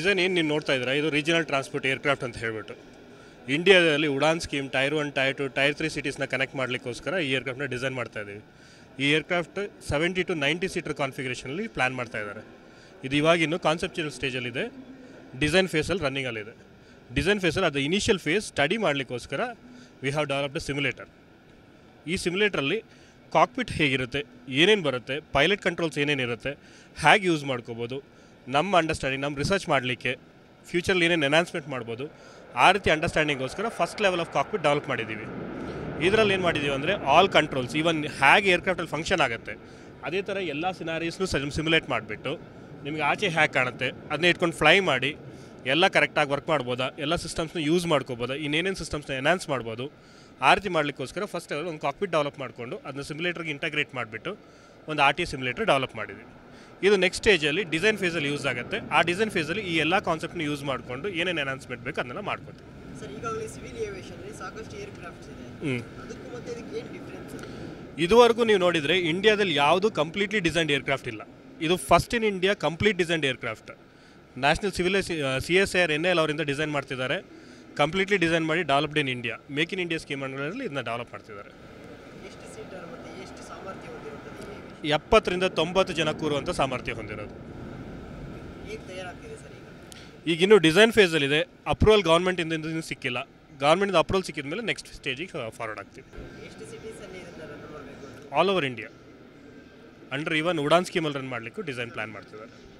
Design ಏನು ನೀವು ನೋಡ್ತಾ ಇದ್ದೀರಾ ಇದು ರೀಜನಲ್ ಟ್ರಾನ್ಸ್ಪೋರ್ಟ್ ಏರ್ಕ್ರಾಫ್ಟ್ ಅಂತ ಹೇಳ್ಬಿಟ್ಟು ಇಂಡಿಯಾದಲ್ಲಿ Udan scheme tier one tier two tier three ಸಿಟೀಸ್ನ ಕನೆಕ್ಟ್ ಮಾಡಲಿಕ್ಕೋಸ್ಕರ ಈ ಏರ್ಕ್ರಾಫ್ಟ್ನ ಡಿಸೈನ್ ಮಾಡ್ತಾ ಇದ್ದೀವಿ ಈ aircraft seventy to ninety seater ಕಾನ್ಫಿಗರೇಷನಲ್ಲಿ ಪ್ಲ್ಯಾನ್ ಮಾಡ್ತಾ ಇದ್ದಾರೆ ಇದು ಇವಾಗಿನ್ನು ಕಾನ್ಸೆಪ್ಚುಯಲ್ ಸ್ಟೇಜಲ್ಲಿದೆ ಡಿಸೈನ್ ಫೇಸಲ್ಲಿ ರನ್ನಿಂಗಲ್ಲಿದೆ ಡಿಸೈನ್ ಫೇಸಲ್ಲಿ ಅದು ಇನಿಷಿಯಲ್ ಫೇಸ್ ಸ್ಟಡಿ ಮಾಡಲಿಕ್ಕೋಸ್ಕರ ವಿ ಹ್ಯಾವ್ ಡೆವಲಪ್ಡ್ ಸಿಮ್ಯುಲೇಟರ್ ಈ ಸಿಮ್ಯುಲೇಟ್ರಲ್ಲಿ ಕಾಕ್ಪಿಟ್ ಹೇಗಿರುತ್ತೆ ಏನೇನು ಬರುತ್ತೆ ಪೈಲಟ್ ಕಂಟ್ರೋಲ್ಸ್ ಏನೇನಿರುತ್ತೆ ಹೇಗೆ ಯೂಸ್ ಮಾಡ್ಕೋಬೋದು ನಮ್ಮ ಅಂಡರ್ಸ್ಟ್ಯಾಂಡಿಂಗ್ ನಮ್ಮ ರಿಸರ್ಚ್ ಮಾಡಲಿಕ್ಕೆ ಫ್ಯೂಚರಲ್ಲಿ ಏನೇನು ಎನ್ಹಾನ್ಸ್ಮೆಂಟ್ ಮಾಡ್ಬೋದು ಆ ರೀತಿ ಅಂಡರ್ಸ್ಟ್ಯಾಂಡಿಂಗೋಸ್ಕರ first level of cockpit develop ಮಾಡಿದ್ದೀವಿ ಇದರಲ್ಲಿ ಏನು ಮಾಡಿದ್ದೀವಿ ಅಂದರೆ ಆಲ್ ಕಂಟ್ರೋಲ್ಸ್ ಈವನ್ ಹೇಗೆ ಏರ್ಕ್ರಾಫ್ಟಲ್ಲಿ ಫಂಕ್ಷನ್ ಆಗುತ್ತೆ ಅದೇ ಥರ ಎಲ್ಲ ಸಿನಾರೀಸ್ನು ಸಿಮ್ಯುಲೇಟ್ ಮಾಡಿಬಿಟ್ಟು ನಿಮಗೆ ಆಚೆ ಹ್ಯಾಕ್ ಕಾಣುತ್ತೆ ಅದನ್ನ ಇಟ್ಕೊಂಡು ಫ್ಲೈ ಮಾಡಿ ಎಲ್ಲ ಕರೆಕ್ಟಾಗಿ ವರ್ಕ್ ಮಾಡ್ಬೋದಾ ಎಲ್ಲ ಸಿಸ್ಟಮ್ಸ್ನ ಯೂಸ್ ಮಾಡ್ಕೋಬೋದಾ ಇನ್ನೇನೇನು ಸಿಸ್ಟಮ್ಸ್ನ ಎನ್ಹಾನ್ಸ್ ಮಾಡ್ಬೋದು ಆ ರೀತಿ ಮಾಡಲಿಕ್ಕೋಸ್ಕರ ಫಸ್ಟ್ ಲೆವೆಲ್ ಒಂದು ಕಾಕ್ಪಿಟ್ ಡೆವಲಪ್ ಮಾಡಿಕೊಂಡು ಅದನ್ನ ಸಿಮ್ಯುಲೇಟರ್ಗೆ ಇಂಟಗ್ರೇಟ್ ಮಾಡಿಬಿಟ್ಟು ಒಂದು ಆರ್ ಟಿ ಸಿಮ್ಯುಲೇಟರ್ ಡೆವಲಪ್ ಮಾಡಿದ್ದೀವಿ ಇದು ನೆಕ್ಸ್ಟ್ ಸ್ಟೇಜಲ್ಲಿ ಡಿಸೈನ್ ಫೇಸಲ್ಲಿ ಯೂಸ್ ಆಗುತ್ತೆ ಆ ಡಿಸೈನ್ ಫೇಸಲ್ಲಿ ಈ ಎಲ್ಲ ಕಾನ್ಸೆಪ್ಟ್ನ ಯೂಸ್ ಮಾಡಿಕೊಂಡು ಏನೇನು ಎನ್ಹಾನ್ಸ್ಮೆಂಟ್ ಬೇಕು ಅದನ್ನೆಲ್ಲ ಮಾಡ್ಕೊತೀವಿ ಸರ್ ಈಗಾಗಲೇ ಸಿವಿಲ್ ಏವಿಯೇಷನ್ಲಿ ಸಾಕಷ್ಟು ಏರ್ಕ್ರಾಫ್ಟ್ಸ್ ಇದೆ ಹ್ಞೂ ಅದಕ್ಕೂ ಮತ್ತೆ ಇದಕ್ಕೆ ಏನು ಡಿಫ್ರೆನ್ಸ್ ಇದುವರೆಗೂ ನೀವು ನೋಡಿದರೆ ಇಂಡಿಯಾದಲ್ಲಿ ಯಾವುದು ಕಂಪ್ಲೀಟ್ಲಿ ಡಿಸೈನ್ಡ್ ಏರ್ಕ್ರಾಫ್ಟ್ ಇಲ್ಲ ಇದು first in India complete designed aircraft national civil C S R N L ಅವರಿಂದ ಡಿಸೈನ್ ಮಾಡ್ತಿದ್ದಾರೆ ಕಂಪ್ಲೀಟ್ಲಿ ಡಿಸೈನ್ ಮಾಡಿ developed in India make in India scheme ಅಂಡರಲ್ಲಿ ಇದನ್ನ ಡೆವಲಪ್ ಮಾಡ್ತಿದ್ದಾರೆ ಎಷ್ಟು ಸೀಟರ್ ಮತ್ತು ಎಷ್ಟು ಸಾಮರ್ಥ್ಯ ಹೊಂದಿರುತ್ತದೆ ಈ aviation? ಎಪ್ಪತ್ತರಿಂದ ತೊಂಬತ್ತು ಜನ ಕೂರುವಂಥ ಸಾಮರ್ಥ್ಯ ಹೊಂದಿರೋದು ಹೇಗೆ ತಯಾರಾಗ್ತಿದೆ ಸರ್ ಈಗ ಈಗ ಇನ್ನೂ ಡಿಸೈನ್ ಫೇಸಲ್ಲಿದೆ ಅಪ್ರೂವಲ್ ಗೌರ್ಮೆಂಟಿಂದ ಇನ್ನೂ ಸಿಕ್ಕಿಲ್ಲ ಗೌರ್ಮೆಂಟಿಂದ ಅಪ್ರೂವಲ್ ಸಿಕ್ಕಿದ ಮೇಲೆ ನೆಕ್ಸ್ಟ್ ಸ್ಟೇಜಿಗೆ ಫಾರ್ವರ್ಡ್ ಆಗ್ತೀವಿ ಎಷ್ಟು ಸಿಟೀಸಲ್ಲಿ ಇದನ್ನು ರನ್ ಮಾಡಬೇಕು ಅಂತ all over India under even Udan ಸ್ಕೀಮಲ್ಲಿ ರನ್ ಮಾಡಲಿಕ್ಕೂ ಡಿಸೈನ್ ಪ್ಲ್ಯಾನ್ ಮಾಡ್ತಿದ್ದಾರೆ